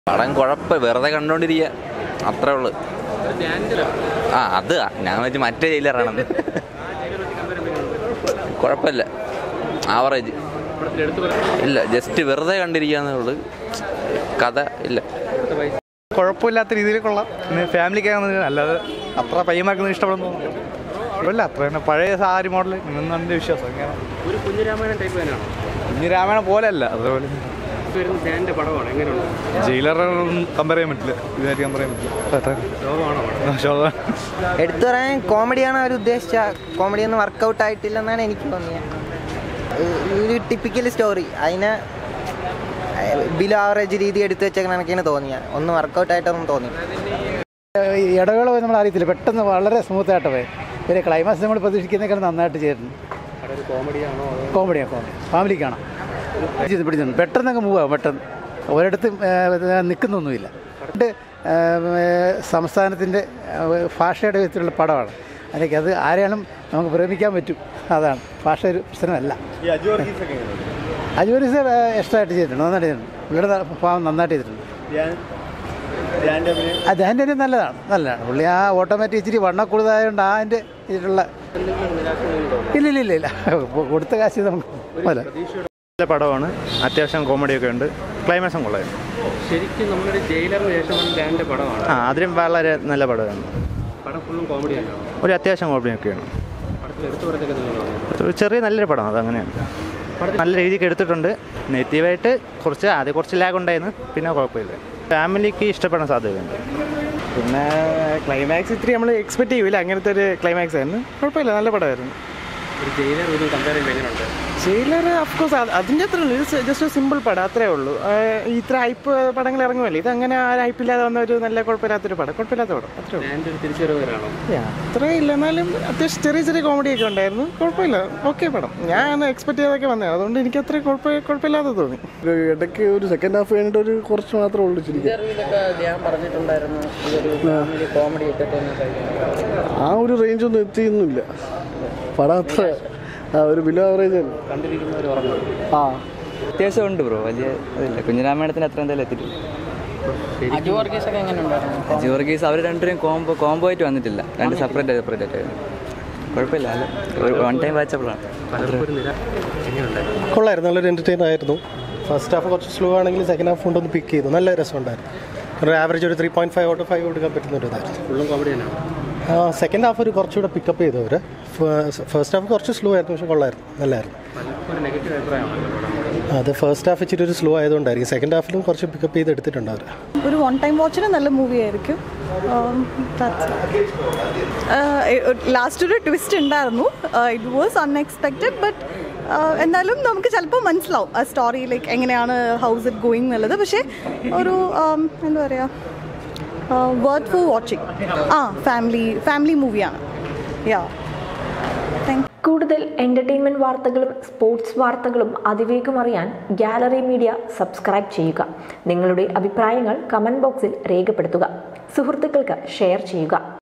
പടം കുഴപ്പം വെറുതെ കണ്ടോണ്ടിരിക്കുക അത്രേ ഉള്ളു ആ അത് ഞാൻ വെച്ച് മറ്റേ ജയിലറാണെന്ന് കുഴപ്പമില്ല ആവറേജ് ഇല്ല ജസ്റ്റ് വെറുതെ കണ്ടിരിക്കാന്നേ ഉള്ളു കഥ ഇല്ല കുഴപ്പമില്ലാത്ത രീതിയിൽ കൊള്ളാം പിന്നെ ഫാമിലിക്കാണ് അല്ലാതെ അത്ര പയ്യന്മാർക്കൊന്നും ഇഷ്ടപ്പെടുന്നു കുഴപ്പമില്ല അത്ര തന്നെ പഴയ സാരി മോഡൽ ഇന്നും എൻ്റെ വിശ്വാസം അങ്ങനെ ഒരു കുഞ്ഞിരാമായണം ടൈപ്പ് തന്നെയാണോ കുഞ്ഞു രാമായണ പോലെ അല്ല അതുപോലെ വരുന്ന ഫാനിന്റെ പടമാണ് എങ്ങനെയുണ്ട് ജയിലറൊന്നും കമ്പയർ ചെയ്യാൻ പറ്റില്ല ഇതുമായിട്ട് കമ്പയർ ചെയ്യാൻ പറ്റില്ല ലോകമാണോ പടം ശോഭ എടുത്തു പറയാൻ കോമഡിയാണ് അവർ ഉദ്ദേശിച്ച കോമഡി ഒന്നും വർക്കൗട്ട് ആയിട്ടില്ലെന്നാണ് എനിക്ക് തോന്നിയത് ഏഹ് ഒരു ടിപ്പിക്കൽ സ്റ്റോറി അതിനെ ബിലോ ആവറേജ് രീതി എടുത്തു വെച്ച കണക്കിന് തോന്നിയത് ഒന്നും വർക്കൗട്ട് ആയിട്ടൊന്നും തോന്നി ഈ ഇടവേള പോയി നമ്മൾ അറിയത്തില്ല പെട്ടെന്ന് വളരെ സ്മൂത്ത് ആയിട്ട് പോയി പിന്നെ ക്ലൈമാക്സ് നമ്മൾ പ്രതീക്ഷിക്കുന്നേക്കാൾ നന്നായിട്ട് ചെയ്തിട്ടുണ്ട് പടം ഒരു കോമഡിയാണോ അതോ കോമഡിയാണ് കോമഡി ഫാമിലി കാണാം പിടിച്ചു പിടിച്ചു പെട്ടെന്ന് അങ്ങ് മൂവാ പെട്ടെന്ന് ഒരിടത്തും നിൽക്കുന്നൊന്നുമില്ല രണ്ട് സംസ്ഥാനത്തിൻ്റെ ഭാഷയുടെ വിധത്തിലുള്ള പടമാണ് അതിലേക്ക് അത് ആരെയാണ് നമുക്ക് പ്രേമിക്കാൻ പറ്റും അതാണ് ഭാഷ ഒരു പ്രശ്നമല്ല അജുവരീസ് ഇഷ്ടമായിട്ട് ചെയ്തിട്ടുണ്ട് നന്നായിട്ട് ചെയ്തിട്ടുണ്ട് പുള്ളിയുടെ ഭാവം നന്നായിട്ട് ചെയ്തിട്ടുണ്ട് അത് അതിൻ്റെ ഒരു നല്ലതാണ് നല്ലതാണ് പുള്ളി ആ ഓട്ടോമാറ്റിക് ഇച്ചിരി വണ്ണക്കൂടുതലായതുകൊണ്ട് ആ അതിൻ്റെ ഇതിലുള്ള ഇല്ല ഇല്ല ഇല്ല ഇല്ല കൊടുത്ത കാശ് നമുക്ക് അല്ല നല്ല പടമാണ് അത്യാവശ്യം കോമഡിയൊക്കെ ഉണ്ട് ക്ലൈമാക്സും കൊള്ളായിരുന്നു ശരിക്കും നമ്മളൊരു ജയിലറിന് ശേഷമാണ് ഫാനിന്റെ പടമാണ് ആ അതിലും വളരെ നല്ല പടമാണ് പടം ഫുള്ളും കോമഡി തന്നെയാണ് ഒരു അത്യാവശ്യം കോമഡിയൊക്കെയാണ് പടത്തിൽ എടുത്തു പറഞ്ഞൊക്കെ നിങ്ങളാണ് ഒരു ചെറിയ നല്ലൊരു പടം അതങ്ങനെയാണ് നല്ല രീതിക്ക് എടുത്തിട്ടുണ്ട് നെഗറ്റീവായിട്ട് കുറച്ച് ആദ്യം കുറച്ച് ലാഗ് ഉണ്ടായിരുന്നു പിന്നെ കുഴപ്പമില്ല ഫാമിലിക്ക് ഇഷ്ടപ്പെടാൻ സാധ്യതയുണ്ട് പിന്നെ ക്ലൈമാക്സ് ഇത്തിരി നമ്മൾ എക്സ്പെക്ട് ചെയ്യൂല അങ്ങനത്തെ ഒരു ക്ലൈമാക്സ് ആയിരുന്നു കുഴപ്പമില്ല നല്ല പടമായിരുന്നു ഒരു ജയിലർ ഒരു കമ്പയർ ചെയ്യുമ്പോൾ എങ്ങനെയുണ്ട് ജയിലർ അഫ്കോഴ്സ് അതിൻ്റെ അത്ര ഉള്ളൂ ഇത് ജസ്റ്റ് ഒരു സിമ്പിൾ പടം അത്രേ ഉള്ളൂ ആ, ഇത്ര ഹൈപ്പ് പടങ്ങൾ ഇറങ്ങുമല്ലോ ഇത് അങ്ങനെ ആ ഹൈപ്പില്ലാതെ വന്ന ഒരു നല്ല കുഴപ്പമില്ലാത്തൊരു പടം കുഴപ്പമില്ലാത്ത പടം അത്രേ ഉള്ളൂ ഫാനിന്റെ ഒരു തിരിച്ചുവരവ് വരാണോ അത്രേ ഇല്ല എന്നാലും അത്യാവശ്യം ചെറിയ ചെറിയ കോമഡിയൊക്കെ ഉണ്ടായിരുന്നു കുഴപ്പമില്ല ഓക്കെ പടം ഞാൻ എക്സ്പെക്ട് ചെയ്തൊക്കെ വന്നത് അതുകൊണ്ട് എനിക്ക് അത്ര കുഴപ്പ കുഴപ്പമില്ലാതെ തോന്നി ഒരു ഇടയ്ക്ക് ഒരു സെക്കൻഡ് ഹാഫ് കഴിഞ്ഞിട്ട് ഒരു കുറച്ച് മാത്രമേ ഉള്ളൂ ശരിക്കും ആ ഒരു റേഞ്ച് ഒന്നും എത്തിയൊന്നുമില്ല പടം അത്ര ആ ഒരു ബിലോ ആവറേജ് ആണ് കണ്ടിരിക്കുന്നവർ ഉറങ്ങും ആ അത്യാവശ്യം ഉണ്ട് ബ്രോ വലിയ ഇതില്ല കുഞ്ഞിരാമായണത്തിന് അത്ര എന്തായാലും എത്തിയിട്ടില്ല അജു വർഗീസ് അവർ രണ്ടുപേരും കോംബോ കോംബോ ആയിട്ട് വന്നിട്ടില്ല രണ്ട് സെപ്പറേറ്റ് സെപ്പറേറ്റ് ആയിട്ട് കുഴപ്പമില്ല അല്ല ഒരു വൺ ടൈം വാച്ചബിളാണ് പലർക്കും ഒരു നിര എങ്ങനെയുണ്ട് കൊള്ളായിരുന്നു നല്ലൊരു എൻ്റർടൈൻ ആയിരുന്നു ഫസ്റ്റ് ഹാഫ് കുറച്ച് സ്ലോ ആണെങ്കിൽ സെക്കൻഡ് ഹാഫ് കൊണ്ടൊന്ന് പിക്ക് ചെയ്തു നല്ല രസമുണ്ടായിരുന്നു ഒരു ആവറേജ് ഒരു three point five out five കൊടുക്കാൻ പറ്റുന്ന ഒരു ഇതായിരുന്നു ഫുള്ളും കോമഡി തന്നെയാണ് സെക്കൻഡ് ഹാഫ് ഒരു കുറച്ചുകൂടെ പിക്കപ്പ് ചെയ്തു അവർ ഫസ്റ്റ് ഹാഫ് കുറച്ച് സ്ലോ ആയിരുന്നു പക്ഷെ കൊള്ളായിരുന്നു നല്ലായിരുന്നു പലർക്കും ഒരു നെഗറ്റീവ് അഭിപ്രായമാണല്ലോ പടം അത് ഫസ്റ്റ് ഹാഫ് ഇച്ചിരി ഒരു സ്ലോ ആയതുകൊണ്ടായിരിക്കും സെക്കൻഡ് ഹാഫിലും കുറച്ച് പിക്കപ്പ് ചെയ്ത് എടുത്തിട്ടുണ്ട് അവർ ഒരു വൺ ടൈം വാച്ചിന് നല്ല മൂവി ആയിരിക്കും ലാസ്റ്റ് ഒരു ട്വിസ്റ്റ് ഉണ്ടായിരുന്നു ഇറ്റ് വാസ് അൺഎക്സ്പെക്റ്റഡ് ബട്ട് എന്നാലും നമുക്ക് ചിലപ്പോൾ മനസ്സിലാവും ആ സ്റ്റോറി ലൈക്ക് എങ്ങനെയാണ് ഹൗസ് ഇറ്റ് ഗോയിങ് എന്നുള്ളത് പക്ഷേ ഒരു um, എന്താ പറയുക വേർഡ് ഫോർ വാച്ചിങ് ആ ഫാമിലി ഫാമിലി മൂവിയാണ് യാ താങ്ക് കൂടുതൽ എൻ്റർടൈൻമെൻറ്റ് വാർത്തകളും സ്പോർട്സ് വാർത്തകളും അതിവേഗം അറിയാൻ ഗാലറി മീഡിയ സബ്സ്ക്രൈബ് ചെയ്യുക നിങ്ങളുടെ അഭിപ്രായങ്ങൾ കമൻറ്റ് ബോക്സിൽ രേഖപ്പെടുത്തുക സുഹൃത്തുക്കൾക്ക് ഷെയർ ചെയ്യുക